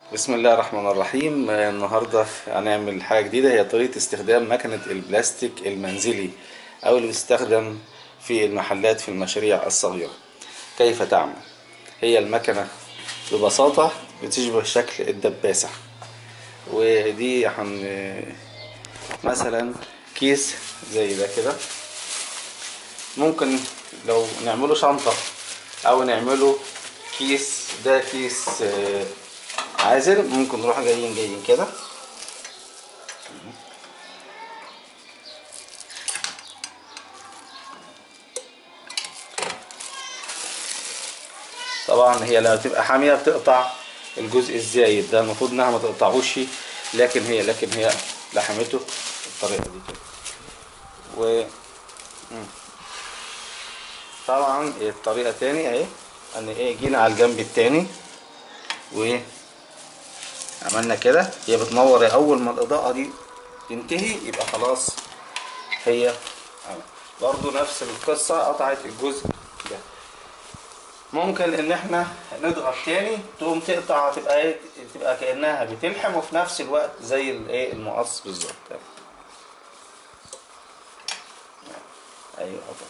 بسم الله الرحمن الرحيم آه، النهاردة هنعمل حاجة جديدة هي طريقة استخدام مكنة البلاستيك المنزلي أو اللي بتستخدم في المحلات في المشاريع الصغيرة كيف تعمل هي المكنة ببساطة بتشبه شكل الدباسة ودي هن مثلا كيس زي ده كده ممكن لو نعمله شنطة أو نعمله كيس ده كيس آه، عازل ممكن نروح جايين جايين كده طبعا هي لما تبقى حامية بتقطع الجزء الزايد ده المفروض انها ما تقطعوش لكن هي لكن هي لحمته بالطريقة دي كده و مم. طبعا الطريقة تاني اهي ان ايه جينا على الجنب التاني و عملنا كده هي بتنور اول ما الاضاءة دي تنتهي يبقى خلاص هي عمل. برضو نفس القصة قطعت الجزء ده ممكن ان احنا نضغط تاني تقوم تقطع تبقى ايه تبقى كانها بتلحم وفي نفس الوقت زي الايه المقص بالظبط ايوه قطع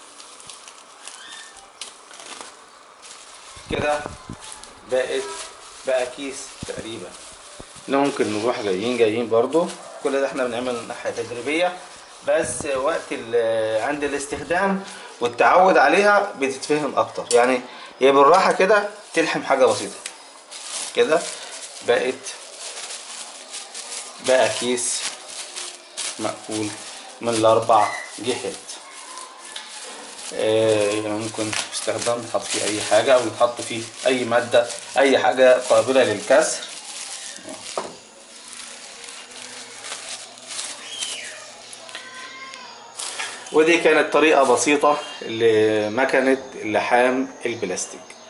كده بقت بقى كيس تقريبا اللي ممكن نروح جايين جايين برضو كل ده احنا بنعمل ناحية تجريبية بس وقت ال- عند الاستخدام والتعود عليها بتتفهم اكتر يعني هي بالراحة كده تلحم حاجة بسيطة كده بقت بقى كيس مقفول من الاربع جهات آه، يعني ممكن يستخدم يتحط فيه اي حاجة او يتحط فيه اي مادة اي حاجة قابلة للكسر ودي كانت طريقة بسيطة لمكنة لحام البلاستيك